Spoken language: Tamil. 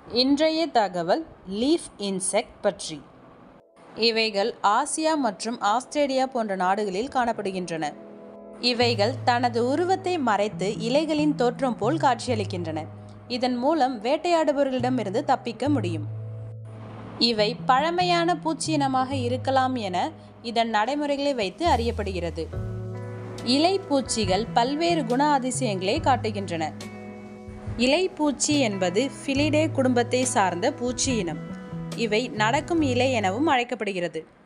இன்றைய தகவல் லீஃப் இன்செக்ட் பற்றி இவைகள் ஆசியா மற்றும் ஆஸ்திரேலியா போன்ற நாடுகளில் காணப்படுகின்றன இவைகள் தனது உருவத்தை மறைத்து இலைகளின் தோற்றம் போல் காட்சியளிக்கின்றன இதன் மூலம் வேட்டையாடுபவர்களிடமிருந்து தப்பிக்க முடியும் இவை பழமையான பூச்சி இனமாக இருக்கலாம் என இதன் நடைமுறைகளை வைத்து அறியப்படுகிறது இலை பூச்சிகள் பல்வேறு குண அதிசயங்களை காட்டுகின்றன இலைப்பூச்சி என்பது ஃபிலிடே குடும்பத்தை சார்ந்த பூச்சி இனம் இவை நடக்கும் இலை எனவும் அழைக்கப்படுகிறது